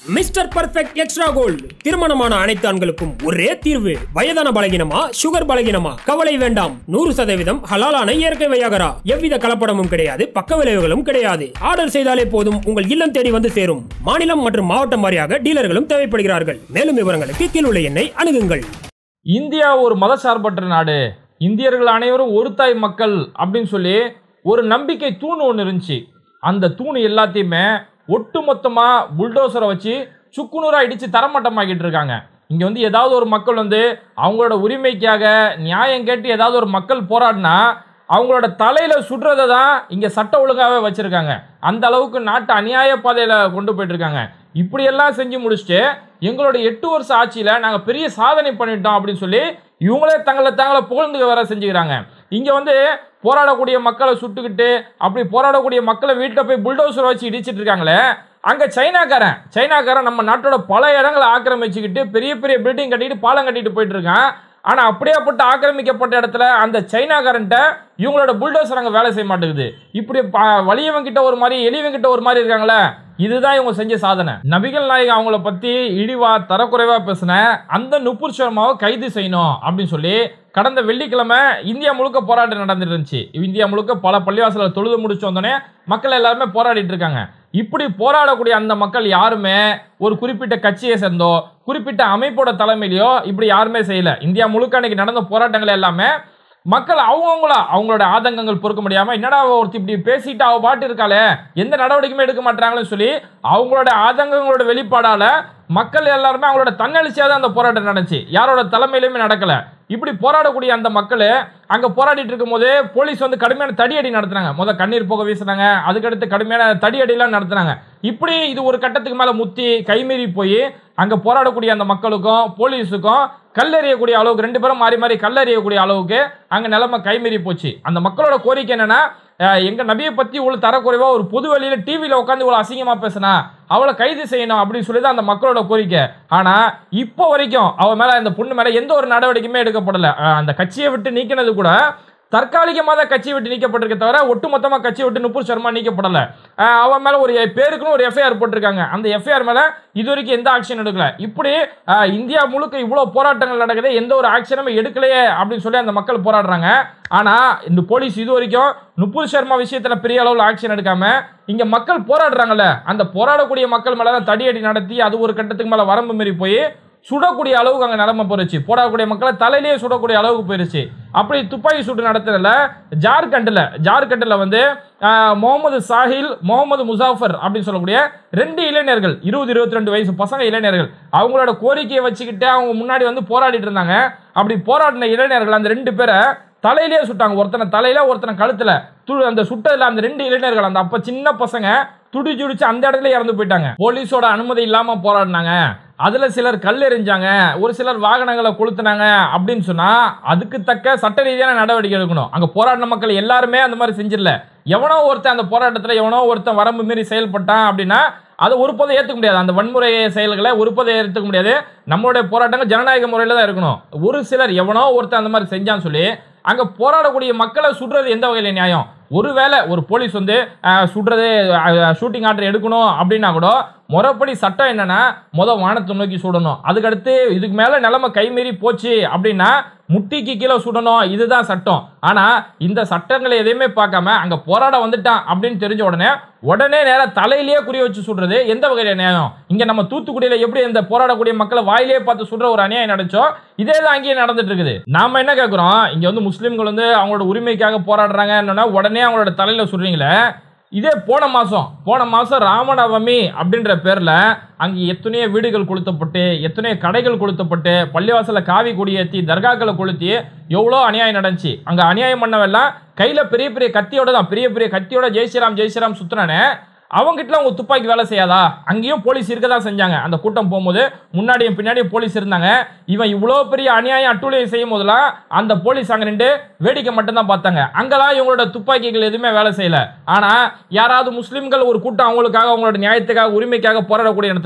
Mister perfect extra gold திருமணமான அனைத்து ஆண்களுக்கும் ஒரே தீர்வு வயதான பலகினமா சுகர் பலகினமா கவலை வேண்டாம் நூறு சதவீதம் ஹலாலான இயற்கை வையாகரா எவ்வித கலப்படமும் கிடையாது பக்க விளைவுகளும் கிடையாது ஆர்டர் செய்தாலே போதும் உங்கள் இல்லம் தேடி வந்து சேரும் மாநிலம் மற்றும் மாவட்டம் வாரியாக டீலர்களும் தேவைப்படுகிறார்கள் மேலும் விவரங்களுக்கு கீழுள்ள எண்ணை அணுகுங்கள் இந்தியா ஒரு மதசார்பற்ற நாடு இந்தியர்கள் அனைவரும் ஒரு தாய் மக்கள் அப்படின்னு சொல்லி ஒரு நம்பிக்கை தூண் ஒன்று இருந்துச்சு அந்த தூண் எல்லாத்தையுமே ஒட்டுமொத்தமாக புல்டோசரை வச்சு சுக்குநூறாக இடித்து தரமட்டமாக்கிட்டு இருக்காங்க இங்கே வந்து ஏதாவது ஒரு மக்கள் வந்து அவங்களோட உரிமைக்காக நியாயம் கேட்டு ஏதாவது ஒரு மக்கள் போராடினா அவங்களோட தலையில் சுடுறதை தான் இங்கே சட்ட ஒழுங்காகவே வச்சுருக்காங்க அந்த அளவுக்கு நாட்டை அநியாய பாதையில் கொண்டு போயிட்டு இருக்காங்க இப்படியெல்லாம் செஞ்சு முடிச்சுட்டு எங்களோட எட்டு வருஷ ஆட்சியில் நாங்கள் பெரிய சாதனை பண்ணிட்டோம் அப்படின்னு சொல்லி இவங்களே தங்களை தங்களை புகழ்ந்து வர செஞ்சுக்கிறாங்க இங்கே வந்து போராடக்கூடிய மக்களை சுட்டுக்கிட்டு அப்படி போராடக்கூடிய மக்களை வீட்டில் போய் புல்டோசர் வச்சு இடிச்சிட்டு இருக்காங்களே அங்கே சைனாக்காரன் சைனாக்காரன் நம்ம நாட்டோட பல இடங்களை ஆக்கிரமிச்சுக்கிட்டு பெரிய பெரிய பில்டிங் கட்டிட்டு பாலம் கட்டிட்டு போயிட்டு இருக்கான் ஆனால் அப்படியேப்பட்ட ஆக்கிரமிக்கப்பட்ட இடத்துல அந்த சைனாக்காரன்ட்ட இவங்களோட புல்டோசர் அங்கே வேலை செய்ய மாட்டேங்குது இப்படி ப- வலியவங்கிட்ட ஒரு மாதிரி எளியவங்கிட்ட ஒரு மாதிரி இருக்காங்களே இதுதான் இவங்க செஞ்ச சாதனை நபிகள் நாயகம் அவங்கள பற்றி இழிவா தரக்குறைவா பேசின அந்த நுபுர் சர்மாவை கைது செய்யணும் அப்படின்னு சொல்லி கடந்த வெள்ளிக்கிழமை இந்தியா முழுக்க போராட்டம் நடந்துட்டு இருந்துச்சு இந்தியா முழுக்க பல பள்ளிவாசல தொழுது முடிச்சு வந்தோடனே மக்கள் எல்லாருமே போராடிட்டு இருக்காங்க இப்படி போராடக்கூடிய அந்த மக்கள் யாருமே ஒரு குறிப்பிட்ட கட்சியை சேர்ந்தோ குறிப்பிட்ட அமைப்போட தலைமையிலையோ இப்படி யாருமே செய்யல இந்தியா முழுக்க அன்னைக்கு நடந்த போராட்டங்கள் எல்லாமே மக்கள் அவங்கவுங்களா அவங்களோட ஆதங்கங்கள் பொறுக்க முடியாம என்னடா அவ ஒருத்தி இப்படி பேசிட்டு அவ பாட்டு இருக்காளே எந்த நடவடிக்கையுமே எடுக்க மாட்டாங்கன்னு சொல்லி அவங்களோட ஆதங்கங்களோட வெளிப்பாடால மக்கள் எல்லாருமே அவங்களோட தன்னெழுச்சியாக தான் அந்த போராட்டம் நடந்துச்சு யாரோட தலைமையிலுமே நடக்கல இப்படி போராடக்கூடிய அந்த மக்கள் அங்க போராடிட்டு இருக்கும்போது போலீஸ் வந்து கடுமையான தடியடி நடத்துனாங்க முத கண்ணீர் போக வீசினாங்க அதுக்கடுத்து கடுமையான தடியடிலாம் நடத்துனாங்க இப்படி இது ஒரு கட்டத்துக்கு மேல முத்தி கைமீறி போய் அங்க போராடக்கூடிய அந்த மக்களுக்கும் போலீஸுக்கும் கல்லெறியக்கூடிய அளவுக்கு ரெண்டு பேரும் மாறி மாறி கல்லெறியக்கூடிய அளவுக்கு அங்க நிலைமை கைமீறி போச்சு அந்த மக்களோட கோரிக்கை என்னன்னா அஹ், எங்க நபியை பத்தி இவ்வளவு தரக்குறைவா ஒரு பொது வெளியில டிவியில உட்காந்து இவ்வளவு அசிங்கமா பேசினா அவளை கைது செய்யணும் அப்படின்னு சொல்லி தான் அந்த மக்களோட கோரிக்கை ஆனா இப்போ வரைக்கும் அவ மேல அந்த பொண்ணு மேல எந்த ஒரு நடவடிக்கையுமே எடுக்கப்படல அஹ், அந்த கட்சியை விட்டு நீக்கினது கூட தற்காலிகமாக தான் கட்சியை விட்டு நீக்கப்பட்டிருக்க தவிர ஒட்டுமொத்தமாக கட்சியை விட்டு நுப்பூர் சர்மா நீக்கப்படலை அஹ் அவன் மேலே ஒரு பேருக்குன்னு ஒரு எஃப்ஐஆர் போட்டிருக்காங்க அந்த எஃப்ஐஆர் மேலே இது வரைக்கும் எந்த ஆக்ஷன் எடுக்கல இப்படி அஹ், இந்தியா முழுக்க இவ்வளோ போராட்டங்கள் நடக்குது எந்த ஒரு ஆக்ஷனுமே எடுக்கலையே அப்படின்னு சொல்லி அந்த மக்கள் போராடுறாங்க ஆனால் இந்த போலீஸ் இது வரைக்கும் நுப்பூர் சர்மா விஷயத்தில் பெரிய அளவில் ஆக்ஷன் எடுக்காம இங்கே மக்கள் போராடுறாங்கல்ல அந்த போராடக்கூடிய மக்கள் மேலே தான் தடியடி நடத்தி அது ஒரு கட்டத்துக்கு மேலே வரம்பு மீறி போய் சுடக்கூடிய அளவுக்கு அங்கே நிலைமை போயிருச்சு போடக்கூடிய மக்களை தலையிலேயே சுடக்கூடிய அளவுக்கு போயிருச்சு அப்படி துப்பாக்கி சூடு நடத்துறதுல ஜார்க்கண்டில் ஜார்க்கண்டில் வந்து ஆஹ், முகமது சாஹில் முகமது முசாஃபர் அப்படின்னு சொல்லக்கூடிய ரெண்டு இளைஞர்கள் இருபது இருபத்தி ரெண்டு வயசு பசங்க இளைஞர்கள் அவங்களோட கோரிக்கையை வச்சுக்கிட்டு அவங்க முன்னாடி வந்து போராடிட்டு இருந்தாங்க அப்படி போராடின இளைஞர்கள் அந்த ரெண்டு பேரை தலையிலேயே சுட்டாங்க ஒருத்தனை தலையில ஒருத்தனை கழுத்துல து அந்த சுட்டதுல அந்த ரெண்டு இளைஞர்கள் அந்த அப்ப சின்ன பசங்க துடி துடிச்சு அந்த இடத்துல இறந்து போயிட்டாங்க போலீஸோட அனுமதி இல்லாம போராடினாங்க அதுல சிலர் கல் எறிஞ்சாங்க ஒரு சிலர் வாகனங்களை கொளுத்துனாங்க அப்படின்னு சொன்னா அதுக்கு தக்க சட்ட ரீதியான நடவடிக்கை எடுக்கணும் அங்க போராடின மக்கள் எல்லாருமே அந்த மாதிரி செஞ்சிடல எவனோ ஒருத்தன் அந்த போராட்டத்துல எவனோ ஒருத்தன் வரம்பு மீறி செயல்பட்டான் அப்படின்னா அதை ஒருபோதும் ஏற்றுக்க முடியாது அந்த வன்முறை செயல்களை ஒருபோதும் ஏற்றுக்க முடியாது நம்மளுடைய போராட்டங்கள் ஜனநாயக முறையில் தான் இருக்கணும் ஒரு சிலர் எவனோ ஒருத்தன் அந்த மாதிரி செஞ்சான்னு சொல்லி அங்கே போராடக்கூடிய மக்களை சுடுறது எந்த வகையில் நியாயம் ஒருவேளை ஒரு போலீஸ் வந்து அஹ், சுடுறது ஷூட்டிங் ஆர்டர் எடுக்கணும் அப்படின்னா கூட முறைப்படி சட்டம் என்னன்னா முத வானத்தை நோக்கி சுடணும் அதுக்கடுத்து இதுக்கு மேலே நிலைமை கைமீறி போச்சு அப்படின்னா முட்டிக்கு கீழே சுடணும் இதுதான் சட்டம் ஆனால் இந்த சட்டங்களை எதையுமே பார்க்காம அங்கே போராட வந்துட்டான் அப்படின்னு தெரிஞ்ச உடனே உடனே நேரா தலையிலேயே குறி வச்சு சுடுறது எந்த வகையில நியாயம் இங்க நம்ம தூத்துக்குடியில எப்படி இந்த போராடக்கூடிய மக்களை வாயிலே பார்த்து சுடுற ஒரு அநியாயம் நடந்துச்சோ இதே தான் அங்கேயே நடந்துட்டு இருக்குது நாம என்ன கேட்குறோம் இங்க வந்து முஸ்லீம்கள் வந்து அவங்களோட உரிமைக்காக போராடுறாங்கன்னா உடனே அவங்களோட தலையில சுடுறீங்களே இதே போன மாசம் போன மாசம் ராமநவமி அப்படின்ற பேர்ல அங்கே எத்தனையோ வீடுகள் கொளுத்தப்பட்டு எத்தனையோ கடைகள் கொளுத்தப்பட்டு பள்ளிவாசல்ல காவி கொடியேற்றி தர்காக்களை கொளுத்தி எவ்வளோ அநியாயம் நடந்துச்சு அங்க அநியாயம் பண்ணவெல்லாம் கையில பெரிய பெரிய கத்தியோட தான் பெரிய பெரிய கத்தியோட ஜெய் ஸ்ரீராம் ஜெய் ஸ்ரீராம் சுத்துறானே அவங்ககிட்ட உங்க துப்பாக்கி வேலை செய்யாதா அங்கேயும் போலீஸ் இருக்க தான் செஞ்சாங்க அந்த கூட்டம் போகும்போது முன்னாடியும் பின்னாடியும் போலீஸ் இருந்தாங்க இவன் இவ்வளோ பெரிய அநியாயம் அட்டூழியம் செய்யும் போதெல்லாம் அந்த போலீஸ் அங்கே நின்று வேடிக்கை மட்டும்தான் பார்த்தாங்க அங்கெல்லாம் இவங்களோட துப்பாக்கிகள் எதுவுமே வேலை செய்யல ஆனா யாராவது முஸ்லிம்கள் ஒரு கூட்டம் அவங்களுக்காக அவங்களோட நியாயத்துக்காக உரிமைக்காக போராடக்கூடிய இடத்துல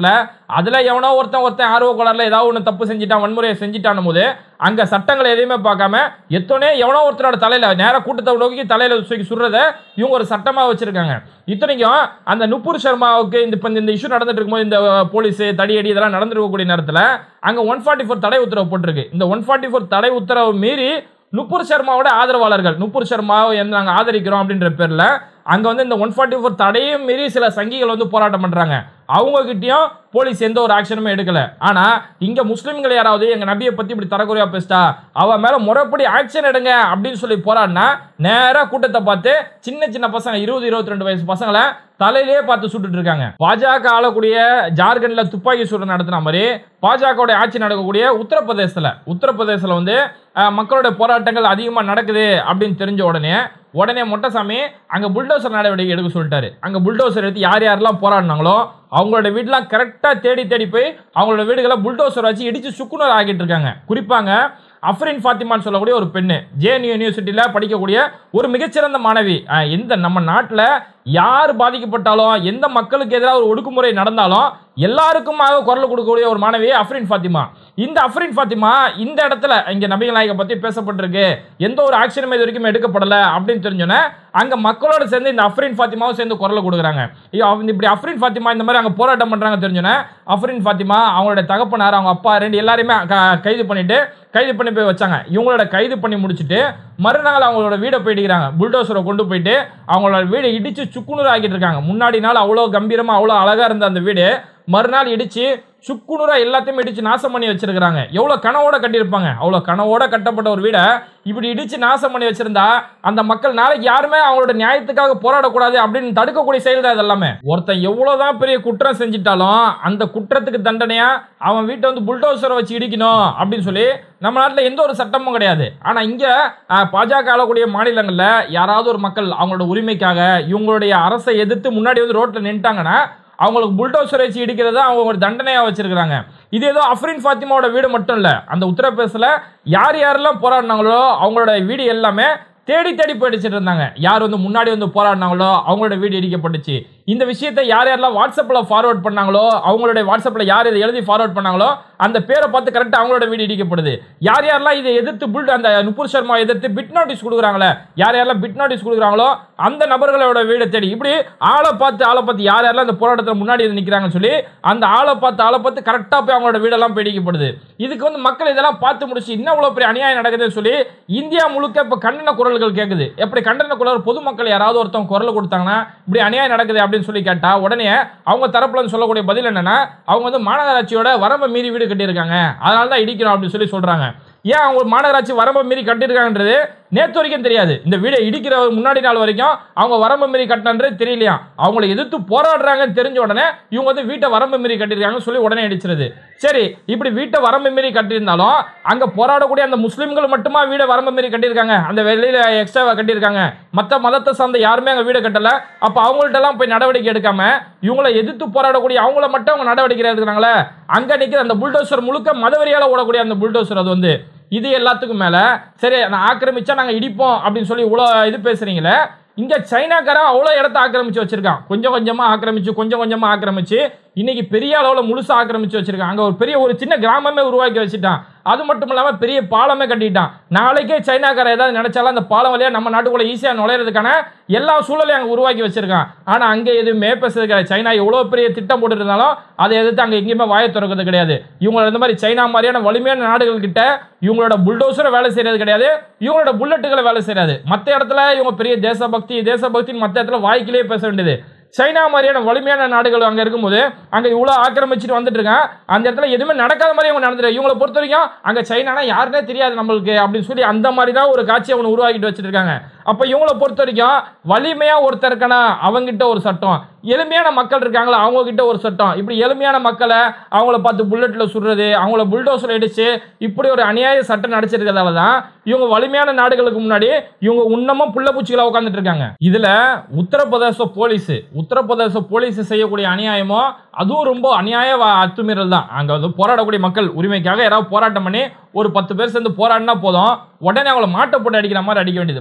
அதுல எவனோ ஒருத்தன் ஒருத்தன் ஆர்வ கோளாறுல ஏதாவது ஒன்று தப்பு செஞ்சுட்டான் வன்முறையை செஞ்சுட்டான் போது அங்க சட்டங்களை எதையுமே பார்க்காம எத்தனே எவனோ ஒருத்தரோட தலையில நேர கூட்டத்தை நோக்கி தலையில தூக்கி சுடுறத இவங்க ஒரு சட்டமா வச்சிருக்காங்க இத்தனைக்கும் அந்த நுப்பூர் சர்மாவுக்கு இந்த இப்ப இந்த இஷ்யூ நடந்துட்டு இருக்கும்போது இந்த போலீஸ் தடியடி இதெல்லாம் நடந்திருக்கக்கூடிய நேரத்தில் அங்க ஒன் ஃபார்ட்டி ஃபோர் தடை உத்தரவு போட்டிருக்கு இந்த ஒன் ஃபார்ட்டி ஃபோர் தடை உத்தரவு மீறி நுப்பூர் சர்மாவோட ஆதரவாளர்கள் நுப்பூர் சர்மாவை என்ன நாங்கள் ஆதரிக்கிறோம் அப்படின்ற பேர்ல அங்க வந்து இந்த ஒன் ஃபார்ட்டி ஃபோர் தடையும் மீறி சில சங்கிகள் வந்து போராட்டம் பண்றாங்க அவங்க கிட்டயும் போலீஸ் எந்த ஒரு ஆக்ஷனுமே எடுக்கல ஆனா இங்க முஸ்லிம்கள் யாராவது எங்க நபியை பத்தி இப்படி தரக்குறையா பேசிட்டா அவ மேல முறைப்படி ஆக்ஷன் எடுங்க அப்படின்னு சொல்லி போராடினா நேரா கூட்டத்தை பார்த்து சின்ன சின்ன பசங்க இருபது இருபத்தி ரெண்டு வயசு பசங்களை தலையிலேயே பார்த்து சுட்டுட்டு இருக்காங்க பாஜக ஆளக்கூடிய ஜார்க்கண்ட்ல துப்பாக்கி சூடு நடத்தின மாதிரி பாஜகவுடைய ஆட்சி நடக்கக்கூடிய உத்தரப்பிரதேசத்துல உத்தரப்பிரதேசத்துல வந்து அஹ், மக்களோட போராட்டங்கள் அதிகமா நடக்குது அப்படின்னு தெரிஞ்ச உடனே உடனே மொட்டைசாமி அங்க புல்டோசர் நடவடிக்கை எடுக்க சொல்லிட்டாரு அங்க புல்டோசர் எடுத்து யார் யாரெல்லாம் போராடினாங்களோ அவங்களோட வீடெல்லாம் கரெக்டா தேடி தேடி போய் அவங்களோட வீடுகளை புல்டோசர் வச்சு இடிச்சு சுக்குநூறு ஆக்கிட்டு இருக்காங்க குறிப்பாங்க அஃப்ரின் ஃபாத்திமான்னு சொல்லக்கூடிய ஒரு பெண்ணு ஜேஎன்யூ யூனிவர்சிட்டியில் படிக்கக்கூடிய ஒரு மிகச்சிறந்த மாணவி அஹ், எந்த நம்ம நாட்டில் யார் பாதிக்கப்பட்டாலும் எந்த மக்களுக்கு எதிராக ஒரு ஒடுக்குமுறை நடந்தாலும் எல்லாருக்குமாக குரல் கொடுக்கக்கூடிய ஒரு மாணவி அஃப்ரின் ஃபாத்திமா இந்த அஃப்ரின் ஃபாத்திமா இந்த இடத்துல இங்க நபிகள் நாயகம் பத்தி பேசப்பட்டிருக்கு எந்த ஒரு ஆக்ஷனும் இது வரைக்கும் எடுக்கப்படல அப்படின்னு தெரிஞ்சோன்னே அங்க மக்களோட சேர்ந்து இந்த அஃப்ரின் ஃபாத்திமாவும் சேர்ந்து குரல் கொடுக்குறாங்க ஐயோ, அவங்க இப்படி அஃப்ரின் ஃபாத்திமா இந்த மாதிரி அங்க போராட்டம் பண்றாங்க தெரிஞ்சோன்னே அஃப்ரின் ஃபாத்திமா அவங்களோட தகப்பனார் அவங்க அப்பா ரெண்டு எல்லாரையுமே க- கைது பண்ணிட்டு கைது பண்ணி போய் வச்சாங்க இவங்களோட கைது பண்ணி முடிச்சுட்டு மறுநாள் அவங்களோட வீடை போயிட்டுக்கிறாங்க புல்டோசரை கொண்டு போயிட்டு அவங்களோட வீடை இடிச்சு சுக்குநூறு ஆக்கிட்டு இருக்காங்க முன்னாடி நாள் அவ்வளோ கம்பீரமா அவ்வளோ அழகா இருந்த அந்த வீடு மறுநாள் இடிச்சு சுக்குநூறா எல்லாத்தையும் இடிச்சு நாசம் பண்ணி வச்சிருக்காங்க எவ்வளவு கனவோட கட்டியிருப்பாங்க அவ்வளவு கனவோட கட்டப்பட்ட ஒரு வீடை இப்படி இடிச்சு நாசம் பண்ணி வச்சிருந்தா அந்த மக்கள் நாளைக்கு யாருமே அவங்களோட நியாயத்துக்காக போராடக்கூடாது அப்படின்னு தடுக்கக்கூடிய செயல் தான் இது எல்லாமே ஒருத்தன் எவ்வளவுதான் பெரிய குற்றம் செஞ்சிட்டாலும் அந்த குற்றத்துக்கு தண்டனையா அவன் வீட்டை வந்து புல்டோசரை வச்சு இடிக்கணும் அப்படின்னு சொல்லி நம்ம நாட்டில் எந்த ஒரு சட்டமும் கிடையாது ஆனா இங்க அஹ், பாஜக ஆளக்கூடிய மாநிலங்கள்ல யாராவது ஒரு மக்கள் அவங்களோட உரிமைக்காக இவங்களுடைய அரசை எதிர்த்து முன்னாடி வந்து ரோட்ல நின்ட்டாங்கன்னா அவங்களுக்கு புல்டோசர் வச்சு இடிக்கிறத அவங்க ஒரு தண்டனையாக வச்சிருக்கிறாங்க இது ஏதோ அஃப்ரின் ஃபாத்திமாவோட வீடு மட்டும் இல்லை அந்த உத்தரப்பிரதேசில் யார் யாரெல்லாம் போராடினாங்களோ அவங்களோட வீடு எல்லாமே தேடி தேடி போயிடுச்சிட்டு இருந்தாங்க யார் வந்து முன்னாடி வந்து போராடினாங்களோ அவங்களோட வீடு இடிக்கப்பட்டுச்சு இந்த விஷயத்தை யார் யாரெல்லாம் வாட்ஸ்அப்பில் ஃபார்வர்ட் பண்ணாங்களோ அவங்களுடைய வாட்ஸ்அப்பில் யார் இதை எழுதி ஃபார்வர்ட் பண்ணாங்களோ அந்த பேரை பார்த்து கரெக்டாக அவங்களோட வீடு இடிக்கப்படுது யார் யாரெல்லாம் இதை எதிர்த்து புல் அந்த நுபுர் சர்மா எதிர்த்து பிட் நோட்டீஸ் கொடுக்குறாங்களே யார் யாரெல்லாம் பிட் நோட்டீஸ் கொடுக்குறாங்களோ அந்த நபர்களோட வீடை தேடி இப்படி ஆளை பார்த்து ஆளை பார்த்து யார் யாரெல்லாம் இந்த போராட்டத்தில் முன்னாடி வந்து நிற்கிறாங்கன்னு சொல்லி அந்த ஆளை பார்த்து ஆளை பார்த்து கரெக்டாக போய் அவங்களோட வீடெல்லாம் போய் இடிக்கப்படுது இதுக்கு வந்து மக்கள் இதெல்லாம் பார்த்து முடிச்சு இன்னும் இவ்வளோ பெரிய அநியாயம் நடக்குதுன்னு சொல்லி இந்தியா முழுக்க இப்போ கண்டன குரல்கள் கேட்குது எப்படி கண்டன குரல் பொதுமக்கள் யாராவது ஒருத்தவங்க குரல் கொடுத்தாங்கன்னா இப்படி அநியாயம் நடக்குது அப்படின்னு சொல்லி கேட்டா உடனே அவங்க தரப்புல இருந்து சொல்லக்கூடிய பதில் என்னன்னா அவங்க வந்து மாநகராட்சியோட வரம்பை மீறி வீடு கட்டியிருக்காங்க அதனால தான் இடிக்கிறோம் அப்படின்னு சொல்லி சொல்றாங்க ஏன் அவங்க மாநகராட்சி வரம்பை மீறி கட்டியிருக்காங்கன்றது நேற்று வரைக்கும் தெரியாது இந்த வீடை இடிக்கிற முன்னாடி நாள் வரைக்கும் அவங்க வரம்பு மீறி கட்டினன்றது தெரியலையா அவங்கள எதிர்த்து போராடுறாங்கன்னு தெரிஞ்ச உடனே இவங்க வந்து வீட்டை வரம்பு மீறி கட்டியிருக்காங்கன்னு சொல்லி உடனே இடிச்சிருது சரி இப்படி வீட்டை வரம்பு மீறி கட்டியிருந்தாலும் அங்க போராடக்கூடிய அந்த முஸ்லிம்கள் மட்டுமா வீடை வரம்பு மீறி கட்டியிருக்காங்க அந்த வெளியில எக்ஸ்ட்ராவா கட்டியிருக்காங்க மற்ற மதத்தை சார்ந்த யாருமே அங்க வீடு கட்டல அப்ப அவங்கள்ட்ட எல்லாம் போய் நடவடிக்கை எடுக்காம இவங்களை எதிர்த்து போராடக்கூடிய அவங்கள மட்டும் அவங்க நடவடிக்கை எடுக்கிறாங்களே அங்க நிக்கிற அந்த புல்டோசர் முழுக்க மதவெறியால ஓடக்கூடிய அந்த புல்டோசர் அது வந்து இது எல்லாத்துக்கும் மேல சரி நான் ஆக்கிரமிச்சா நாங்க இடிப்போம் அப்படின்னு சொல்லி இவ்வளோ இது பேசுறீங்களே இங்க சைனாக்காரன் அவ்வளோ இடத்த ஆக்கிரமிச்சு வச்சிருக்கான் கொஞ்சம் கொஞ்சமா ஆக்கிரமிச்சு கொஞ்சம் கொஞ்சமா ஆக்கிரமிச்சு இன்னைக்கு பெரிய அளவுல முழுசா ஆக்கிரமிச்சு வச்சிருக்கான் அங்க ஒரு பெரிய ஒரு சின்ன கிராமமே உருவாக்கி வச்சுட்டான் அது மட்டும் இல்லாம பெரிய பாலமே கட்டிட்டான் நாளைக்கே சைனாக்காரன் ஏதாவது நினைச்சாலும் அந்த பாலம் வழியா நம்ம நாட்டுக்குள்ள ஈஸியா நுழையிறதுக்கான எல்லா சூழலையும் அங்க உருவாக்கி வச்சிருக்கான் ஆனா அங்க எதுவுமே பேசுறது கிடையாது சைனா எவ்வளவு பெரிய திட்டம் போட்டு இருந்தாலும் அதை எதிர்த்து அங்க எங்கேயுமே வாயை திறக்கிறது கிடையாது இவங்க இந்த மாதிரி சைனா மாதிரியான வலிமையான நாடுகள் கிட்ட இவங்களோட புல்டோசரை வேலை செய்யறது கிடையாது இவங்களோட புல்லட்டுகளை வேலை செய்யாது மற்ற இடத்துல இவங்க பெரிய தேசபக்தி தேசபக்தின்னு மற்ற இடத்துல வாய்க்கிலேயே பேச வேண்டியது சைனா மாதிரியான வலிமையான நாடுகள் அங்க இருக்கும்போது அங்க இவ்வளவு ஆக்கிரமிச்சுட்டு வந்துட்டு இருக்கான் அந்த இடத்துல எதுவுமே நடக்காத மாதிரி அவங்க நடந்துரு இவங்களை பொறுத்த வரைக்கும் அங்க சைனானா யாருன்னே தெரியாது நம்மளுக்கு அப்படின்னு சொல்லி அந்த மாதிரி தான் ஒரு காட்சி அவங்க உருவாக்கிட்டு வச்சிட்டு இருக்காங்க அப்ப இவங்களை பொறுத்த வரைக்கும் வலிமையா ஒருத்தர் இருக்கானா அவங்கிட்ட ஒரு சட்டம் எளிமையான மக்கள் இருக்காங்களா அவங்க கிட்ட ஒரு சட்டம் இப்படி எளிமையான மக்களை அவங்கள பார்த்து புல்லட்ல சுடுறது அவங்கள புல்டோசர் அடிச்சு இப்படி ஒரு அநியாய சட்டம் நடிச்சிருக்கிறதால தான் இவங்க வலிமையான நாடுகளுக்கு முன்னாடி இவங்க உன்னமும் புள்ள பூச்சிகளா உட்காந்துட்டு இருக்காங்க இதுல உத்தரப்பிரதேச போலீஸ் உத்தரப்பிரதேச போலீஸ் செய்யக்கூடிய அநியாயமோ அதுவும் ரொம்ப அநியாய வ- அத்துமீறல் தான் அங்க வந்து போராடக்கூடிய மக்கள் உரிமைக்காக யாராவது போராட்டம் பண்ணி ஒரு பத்து பேர் சேர்ந்து போராடினா போதும் உடனே அவங்கள மாட்டை போட்டு அடிக்கிற மாதிரி அடிக்க வேண்டியது மாட்டை போட்டு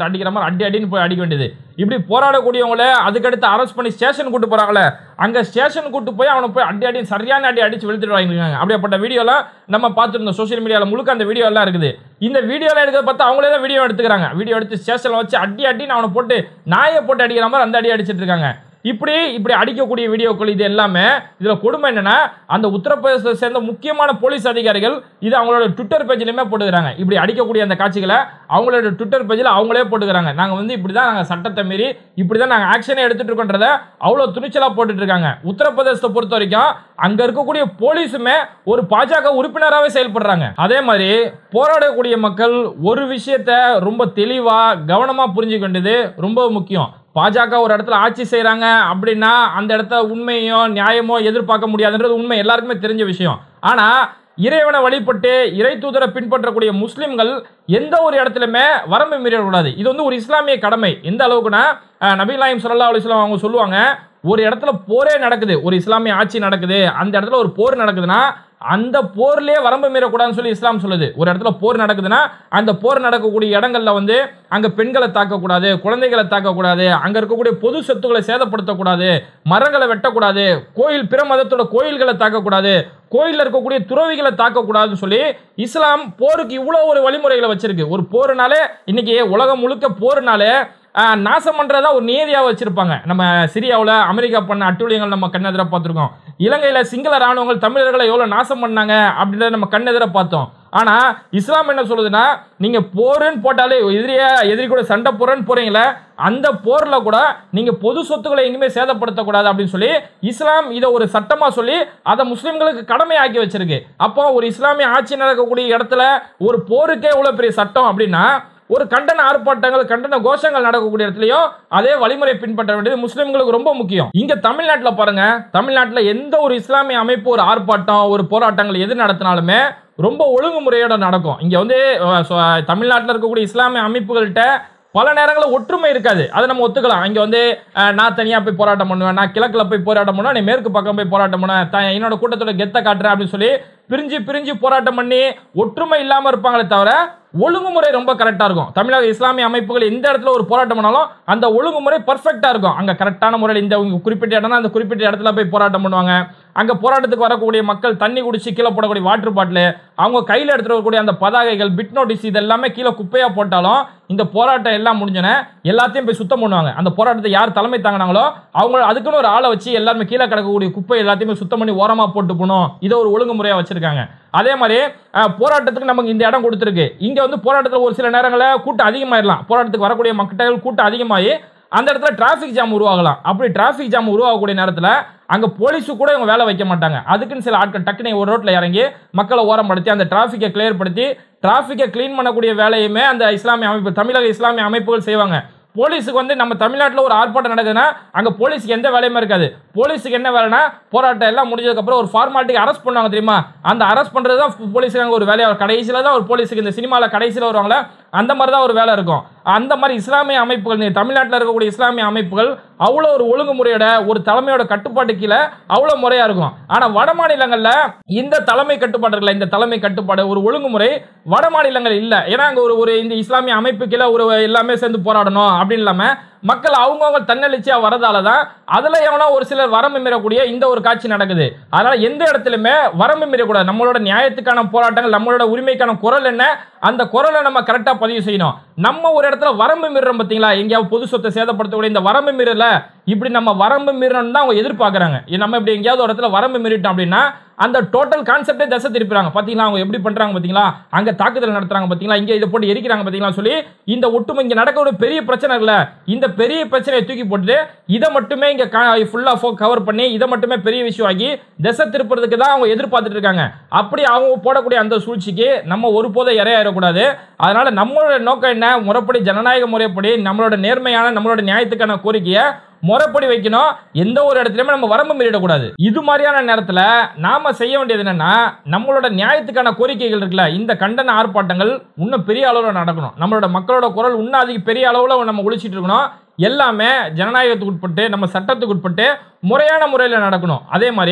போட்டு அடிக்கிற மாதிரி அடி அடின்னு போய் அடிக்க வேண்டியது இப்படி போராடக்கூடியவங்கள அதுக்கடுத்து அரெஸ்ட் பண்ணி ஸ்டேஷன் கூட்டு போறாங்களே அங்க ஸ்டேஷன் கூட்டு போய் அவனை போய் அடி அடி சரியான அடி அடிச்சு வெளுத்துட்டு வாங்கிருக்காங்க அப்படியேப்பட்ட வீடியோலாம் நம்ம பார்த்துருந்தோம் சோஷியல் மீடியாவில் முழுக்க அந்த வீடியோ எல்லாம் இருக்குது இந்த வீடியோலாம் எடுக்கிறத பார்த்து அவங்களே தான் வீடியோ எடுத்துக்கிறாங்க வீடியோ எடுத்து ஸ்டேஷனில் வச்சு அடி அடின்னு அவனை போட்டு நாயை போட்டு அடிக்கிற மாதிரி அந்த அடி அடிச்சிட்டு இருக்காங்க இப்படி இப்படி அடிக்கக்கூடிய வீடியோக்கள் இது எல்லாமே இதுல கொடுமை என்னன்னா அந்த உத்தரப்பிரதேசத்தை சேர்ந்த முக்கியமான போலீஸ் அதிகாரிகள் இது அவங்களோட ட்விட்டர் பேஜ்லயுமே போட்டுக்கிறாங்க இப்படி அடிக்கக்கூடிய அந்த காட்சிகளை அவங்களோட ட்விட்டர் பேஜில் அவங்களே போட்டுக்கிறாங்க நாங்க வந்து இப்படி தான் நாங்கள் சட்டத்தை மீறி இப்படி தான் நாங்கள் ஆக்ஷனே எடுத்துட்டு இருக்கோன்றத அவ்வளோ துணிச்சலா போட்டுட்டு இருக்காங்க உத்தரப்பிரதேசத்தை பொறுத்த வரைக்கும் அங்க இருக்கக்கூடிய போலீஸுமே ஒரு பாஜக உறுப்பினராகவே செயல்படுறாங்க அதே மாதிரி போராடக்கூடிய மக்கள் ஒரு விஷயத்த ரொம்ப தெளிவா கவனமா புரிஞ்சுக்க வேண்டியது ரொம்ப முக்கியம் பாஜக ஒரு இடத்துல ஆட்சி செய்கிறாங்க அப்படின்னா அந்த இடத்த உண்மையோ நியாயமோ எதிர்பார்க்க முடியாதுன்றது உண்மை எல்லாருக்குமே தெரிஞ்ச விஷயம் ஆனால் இறைவனை வழிபட்டு இறை தூதரை பின்பற்றக்கூடிய முஸ்லிம்கள் எந்த ஒரு இடத்துலையுமே வரம்பு மீறக்கூடாது இது வந்து ஒரு இஸ்லாமிய கடமை எந்த அளவுக்குன்னா அஹ், நபி நாயம் சல்லா அலிஸ்லாம் அவங்க சொல்லுவாங்க ஒரு இடத்துல போரே நடக்குது ஒரு இஸ்லாமிய ஆட்சி நடக்குது அந்த இடத்துல ஒரு போர் நடக்குதுன்னா அந்த போர்லயே வரம்பு மீறக்கூடாதுன்னு சொல்லி இஸ்லாம் சொல்லுது ஒரு இடத்துல போர் நடக்குதுன்னா அந்த போர் நடக்கக்கூடிய இடங்கள்ல வந்து அங்க பெண்களை தாக்கக்கூடாது குழந்தைகளை தாக்கக்கூடாது அங்க இருக்கக்கூடிய பொது சொத்துக்களை சேதப்படுத்தக்கூடாது மரங்களை வெட்டக்கூடாது கோயில் பிற மதத்தோட கோயில்களை தாக்கக்கூடாது கோயில்ல இருக்கக்கூடிய துறவிகளை தாக்கக்கூடாதுன்னு சொல்லி இஸ்லாம் போருக்கு இவ்வளோ ஒரு வழிமுறைகளை வச்சிருக்கு ஒரு போருனாலே இன்னைக்கு உலகம் முழுக்க போருனாலே ஆஹ், நாசம் பண்றதா ஒரு நியதியாக வச்சிருப்பாங்க நம்ம சிரியாவில் அமெரிக்கா பண்ண அட்டுழியங்கள் நம்ம கண்ணெதிர பார்த்துருக்கோம் இலங்கையில் சிங்கள ராணுவங்கள் தமிழர்களை எவ்வளோ நாசம் பண்ணாங்க அப்படின்றத நம்ம கண்ணெதிர பார்த்தோம் ஆனா இஸ்லாம் என்ன சொல்லுதுன்னா நீங்க போருன்னு போட்டாலே எதிரிய எதிரி கூட சண்டை போறேன்னு போறீங்களே அந்த போர்ல கூட நீங்க பொது சொத்துக்களை எங்கேயுமே சேதப்படுத்தக்கூடாது அப்படின்னு சொல்லி இஸ்லாம் இதை ஒரு சட்டமா சொல்லி அதை முஸ்லிம்களுக்கு கடமையாக்கி வச்சிருக்கு அப்போ ஒரு இஸ்லாமிய ஆட்சி நடக்கக்கூடிய இடத்துல ஒரு போருக்கே இவ்வளவு பெரிய சட்டம் அப்படின்னா ஒரு கண்டன ஆர்ப்பாட்டங்கள் கண்டன கோஷங்கள் நடக்கக்கூடிய இடத்துலயும் அதே வழிமுறை பின்பற்ற வேண்டியது முஸ்லிம்களுக்கு ரொம்ப முக்கியம் இங்க தமிழ்நாட்டுல பாருங்க தமிழ்நாட்டுல எந்த ஒரு இஸ்லாமிய அமைப்பு ஒரு ஆர்ப்பாட்டம் ஒரு போராட்டங்கள் எது நடத்தினாலுமே ரொம்ப ஒழுங்குமுறையோட நடக்கும் இங்க வந்து அஹ், சொ- தமிழ்நாட்டுல இருக்கக்கூடிய இஸ்லாமிய அமைப்புகள்கிட்ட பல நேரங்களில் ஒற்றுமை இருக்காது அதை நம்ம ஒத்துக்கலாம் இங்கே வந்து அஹ், நான் தனியாக போய் போராட்டம் பண்ணுவேன் நான் கிழக்கில் போய் போராட்டம் பண்ணுவேன் நீ மேற்கு பக்கம் போய் போராட்டம் பண்ணுவேன் த- என்னோட கூட்டத்தோட கெத்தை காட்டுறேன் அப்படின்னு சொல்லி பிரிஞ்சு பிரிஞ்சு போராட்டம் பண்ணி ஒற்றுமை இல்லாமல் இருப்பாங்களே தவிர ஒழுங்குமுறை ரொம்ப கரெக்டாக இருக்கும் தமிழக இஸ்லாமிய அமைப்புகள் எந்த இடத்துல ஒரு போராட்டம் பண்ணாலும் அந்த ஒழுங்குமுறை பர்ஃபெக்டாக இருக்கும் அங்கே கரெக்டான முறையில் இந்த உங்க குறிப்பிட்ட இடம்னா அந்த குறிப்பிட்ட இடத்துல போய் போராட்டம் பண்ணுவாங்க அங்கே போராட்டத்துக்கு வரக்கூடிய மக்கள் தண்ணி குடிச்சு கீழே போடக்கூடிய வாட்டர் பாட்டில் அவங்க கையில் எடுத்துட்டு வரக்கூடிய அந்த பதாகைகள் பிட் நோட்டீஸ் இது எல்லாமே கீழே குப்பையாக போட்டாலும் இந்த போராட்டம் எல்லாம் முடிஞ்சோன்னே எல்லாத்தையும் போய் சுத்தம் பண்ணுவாங்க அந்த போராட்டத்தை யார் தலைமை தாங்கினாங்களோ அவங்க அதுக்குன்னு ஒரு ஆளை வச்சு எல்லாருமே கீழே கிடக்கக்கூடிய குப்பை எல்லாத்தையுமே சுத்தம் பண்ணி ஓரமாக போட்டு போகணும் இதை ஒரு ஒழுங்குமுறையாக வச்சிருக்காங்க அதே மாதிரி அஹ், போராட்டத்துக்கு நமக்கு இந்த இடம் கொடுத்துருக்கு இங்கே வந்து போராட்டத்தில் ஒரு சில நேரங்களில் கூட்டம் அதிகமாயிடலாம் போராட்டத்துக்கு வரக்கூடிய மக்கள் கூட்டம் அதிகமாகி அந்த இடத்துல டிராஃபிக் ஜாம் உருவாகலாம் அப்படி டிராஃபிக் ஜாம் உருவாகக்கூடிய நேரத்தில் அங்கே போலீஸு கூட இவங்க வேலை வைக்க மாட்டாங்க அதுக்குன்னு சில ஆட்கள் டக்குனு ஒரு ரோட்டில் இறங்கி மக்களை ஓரப்படுத்தி அந்த டிராஃபிக்கை கிளியர் படுத்தி டிராஃபிக்கை க்ளீன் பண்ணக்கூடிய வேலையுமே அந்த இஸ்லாமிய அமைப்பு தமிழக இஸ்லாமிய அமைப்புகள் செய்வாங்க போலீஸுக்கு வந்து நம்ம தமிழ்நாட்டில் ஒரு ஆர்ப்பாட்டம் நடக்குதுன்னா அங்கே போலீஸுக்கு எந்த வேலையுமே இருக்காது போலீஸுக்கு என்ன வேலைனா போராட்டம் எல்லாம் முடிஞ்சதுக்கப்புறம் ஒரு ஃபார்மாலிட்டிக்கு அரெஸ்ட் பண்ணுவாங்க தெரியுமா அந்த அரெஸ்ட் பண்ணுறது தான் போலீஸுக்கு அங்கே ஒரு வேலையாக கடைசியில் தான் ஒரு போலீஸுக்கு இந்த சினிமாவில் கடைசியில் வருவாங்களே அந்த மாதிரி தான் ஒரு வேலை இருக்கும் அந்த மாதிரி இஸ்லாமிய அமைப்புகள் நீ தமிழ்நாட்டில் இருக்கக்கூடிய இஸ்லாமிய அமைப்புகள் அவ்வளோ ஒரு ஒழுங்குமுறையோட ஒரு தலைமையோட கட்டுப்பாட்டு கீழே அவ்வளோ முறையாக இருக்கும் ஆனால் வட மாநிலங்களில் இந்த தலைமை கட்டுப்பாடு இருக்குல்ல இந்த தலைமை கட்டுப்பாடு ஒரு ஒழுங்குமுறை வட மாநிலங்கள் இல்லை ஏன்னா அங்கே ஒரு ஒரு இந்த இஸ்லாமிய அமைப்பு கீழே ஒரு எல்லாமே சேர்ந்து போராடணும் அப்படின்னு இல்லாமல் மக்கள் அவங்கவுங்க தன்னெழுச்சியாக வரதால தான் அதில் எவனோ ஒரு சிலர் வரம்பு மீறக்கூடிய இந்த ஒரு காட்சி நடக்குது அதனால் எந்த இடத்துலையுமே வரம்பு மீறக்கூடாது நம்மளோட நியாயத்துக்கான போராட்டங்கள் நம்மளோட உரிமைக்கான குரல் என்ன அந்த குரலை நம்ம கரெக்டாக பதிவு செய்யணும் நம்ம ஒரு இடத்துல வரம்பு மீறுறோம் பார்த்தீங்களா எங்கேயாவது பொது சொத்தை சேதப்படுத்தக்கூடிய இந்த வரம்பு மீறல இப்படி நம்ம வரம்பு மீறணும் தான் அவங்க எதிர்பார்க்குறாங்க நம்ம இப்படி எங்கேயாவது ஒரு இடத்துல வரம்பு மீறிட்டோம் அப்படின்னா அந்த டோட்டல் கான்செப்டே தசை திருப்பிறாங்க பார்த்தீங்களா அவங்க எப்படி பண்ணுறாங்க பார்த்தீங்களா அங்கே தாக்குதல் நடத்துறாங்க பார்த்தீங்களா இங்கே இதை போட்டு எரிக்கிறாங்க பார்த்தீங்களா சொல்லி இந்த ஒட்டுமை இங்கே நடக்கக்கூடிய பெரிய பிரச்சனை இல்லை இந்த பெரிய பிரச்சனையை தூக்கி போட்டுட்டு இதை மட்டுமே இங்கே ஃபுல்லாக கவர் பண்ணி இதை மட்டுமே பெரிய விஷயம் ஆகி திசை திருப்புறதுக்கு தான் அவங்க எதிர்பார்த்துட்டு இருக்காங்க அப்படி அவங்க போடக்கூடிய அந்த சூழ்ச்சிக்கு நம்ம ஒருபோதும் இரையாயிடக்கூடாது அதனால நம்மளோட நோக்கம் என்ன முறைப்படி ஜனநாயக முறைப்படி நம்மளோட நேர்மையான நம்மளோட நியாயத்துக்கான கோரிக்கையை முறைப்படி வைக்கணும் எந்த ஒரு இடத்துலயுமே நம்ம வரம்பு மீறிடக்கூடாது இது மாதிரியான நேரத்தில் நாம செய்ய வேண்டியது என்னன்னா நம்மளோட நியாயத்துக்கான கோரிக்கைகள் இருக்குல்ல இந்த கண்டன ஆர்ப்பாட்டங்கள் இன்னும் பெரிய அளவில் நடக்கணும் நம்மளோட மக்களோட குரல் இன்னும் அதிக பெரிய அளவில் நம்ம ஒழிச்சிட்டு இருக்கணும் எல்லாமே ஜனநாயகத்துக்கு உட்பட்டு நம்ம சட்டத்துக்கு உட்பட்டு முறையான முறையில் நடக்கணும் அதே மாதிரி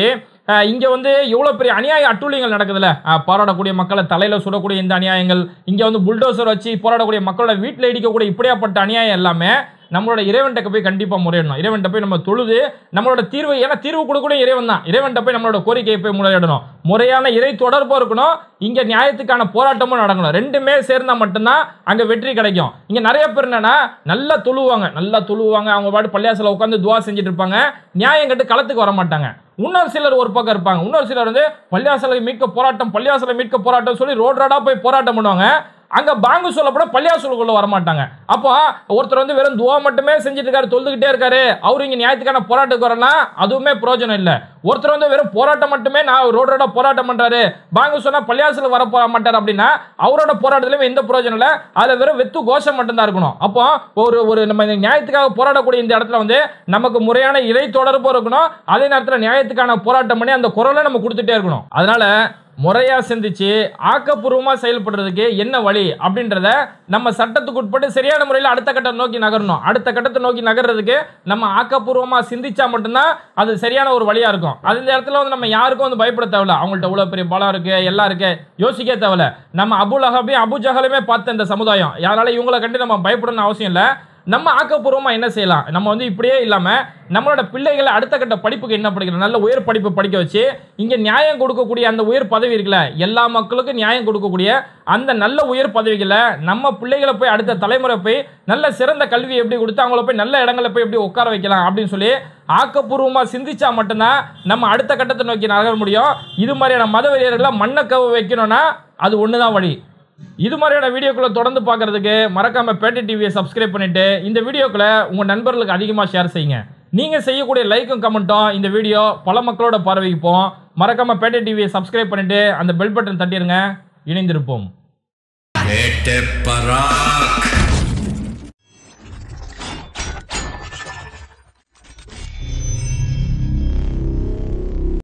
அஹ், இங்க வந்து எவ்வளவு பெரிய அநியாய அட்டூழியங்கள் நடக்குதுல்ல அஹ், போராடக்கூடிய மக்களை தலையில சுடக்கூடிய இந்த அநியாயங்கள் இங்க வந்து புல்டோசர் வச்சு போராடக்கூடிய மக்களோட வீட்டில் இடிக்கக்கூடிய இப்படியாப்பட்ட அநியாயம் எல்லாமே நம்மளோட இறைவன்கிட்ட போய் கண்டிப்பா முறையிடணும் இறைவன்கிட்ட போய் நம்ம தொழுது நம்மளோட தீர்வு ஏன்னா தீர்வு கொடுக்கக்கூடிய இறைவன் தான் இறைவன்கிட்ட போய் நம்மளோட கோரிக்கையை போய் முறையிடணும் முறையான இறை தொடர்பு இருக்கணும் இங்க நியாயத்துக்கான போராட்டமும் நடக்கணும் ரெண்டுமே சேர்ந்தா மட்டும்தான் அங்க வெற்றி கிடைக்கும் இங்க நிறைய பேர் என்னன்னா நல்லா தொழுவாங்க நல்லா தொழுவாங்க அவங்க பாட்டு பள்ளியாசல உட்காந்து துவா செஞ்சுட்டு இருப்பாங்க நியாயம் கட்டு களத்துக்கு வர மாட்டாங்க இன்னொரு சிலர் ஒரு பக்கம் இருப்பாங்க இன்னொரு சிலர் வந்து பள்ளியாசலை மீட்க போராட்டம் பள்ளியாசலை மீட்க போராட்டம் சொல்லி ரோட் ரோடா போய் போராட்டம் பண்ணுவாங்க அங்க பாங்கு சொல்லப்பட பள்ளியாசலுக்குள்ள வர மாட்டாங்க அப்போ ஒருத்தர் வந்து வெறும் துவா மட்டுமே செஞ்சுட்டு இருக்காரு தொழுதுகிட்டே இருக்காரு அவரு இங்க நியாயத்துக்கான போராட்டத்துக்கு வரலாம் அதுவுமே பிரயோஜனம் இல்ல ஒருத்தர் வந்து வெறும் போராட்டம் மட்டுமே நான் ரோட் ரோடா போராட்டம் பண்றாரு பாங்கு சொன்னா பள்ளியாசல வர போற மாட்டார் அப்படின்னா அவரோட போராட்டத்திலும் எந்த பிரயோஜனம் இல்ல அதுல வெறும் வெத்து கோஷம் மட்டும்தான் இருக்கணும் அப்போ ஒரு ஒரு நம்ம இந்த நியாயத்துக்காக போராடக்கூடிய இந்த இடத்துல வந்து நமக்கு முறையான இறை தொடர்பு இருக்கணும் அதே நேரத்துல நியாயத்துக்கான போராட்டம் பண்ணி அந்த குரலை நம்ம கொடுத்துட்டே இருக்கணும் அதனால முறையா சிந்திச்சு ஆக்கப்பூர்வமா செயல்படுறதுக்கு என்ன வழி அப்படின்றத நம்ம சட்டத்துக்கு உட்பட்டு சரியான முறையில் அடுத்த கட்டம் நோக்கி நகரணும் அடுத்த கட்டத்தை நோக்கி நகர்றதுக்கு நம்ம ஆக்கப்பூர்வமா சிந்திச்சா மட்டும்தான் அது சரியான ஒரு வழியா இருக்கும் அது இந்த இடத்துல வந்து நம்ம யாருக்கும் வந்து பயப்பட தேவையில்ல அவங்கள்ட்ட இவ்வளவு பெரிய பலம் இருக்கு எல்லாம் இருக்கு யோசிக்க தேவையில்ல நம்ம அபுல் அஹபையும் அபு ஜஹலையுமே பார்த்த இந்த சமுதாயம் யாரால இவங்களை கண்டு நம்ம பயப்படணும்னு அவசியம் இல்லை நம்ம ஆக்கப்பூர்வமா என்ன செய்யலாம் நம்ம வந்து இப்படியே இல்லாம நம்மளோட பிள்ளைகளை அடுத்த கட்ட படிப்புக்கு என்ன படிக்கணும் நல்ல உயர் படிப்பு படிக்க வச்சு இங்க நியாயம் கொடுக்கக்கூடிய அந்த உயர் பதவி இருக்குல்ல எல்லா மக்களுக்கும் நியாயம் கொடுக்கக்கூடிய அந்த நல்ல உயர் பதவிகளை நம்ம பிள்ளைகளை போய் அடுத்த தலைமுறை போய் நல்ல சிறந்த கல்வி எப்படி கொடுத்து அவங்கள போய் நல்ல இடங்களை போய் எப்படி உட்கார வைக்கலாம் அப்படின்னு சொல்லி ஆக்கப்பூர்வமா சிந்திச்சா மட்டும்தான் நம்ம அடுத்த கட்டத்தை நோக்கி நகர முடியும் இது மாதிரியான மத வெறியர்களை மண்ணை கவு வைக்கணும்னா அது ஒண்ணுதான் வழி இது மாதிரியான வீடியோக்களை தொடர்ந்து பார்க்கறதுக்கு மறக்காம பேட்டை டிவியை சப்ஸ்கிரைப் பண்ணிட்டு இந்த வீடியோக்களை உங்க நண்பர்களுக்கு அதிகமாக ஷேர் செய்யுங்க நீங்க செய்யக்கூடிய லைக்கும் கமெண்ட்டும் இந்த வீடியோ பல மக்களோட பார்வைக்கு போகும் மறக்காம பேட்டை டிவியை சப்ஸ்கிரைப் பண்ணிட்டு அந்த பெல் பட்டன் தட்டிடுங்க இணைந்திருப்போம் Ete Parak.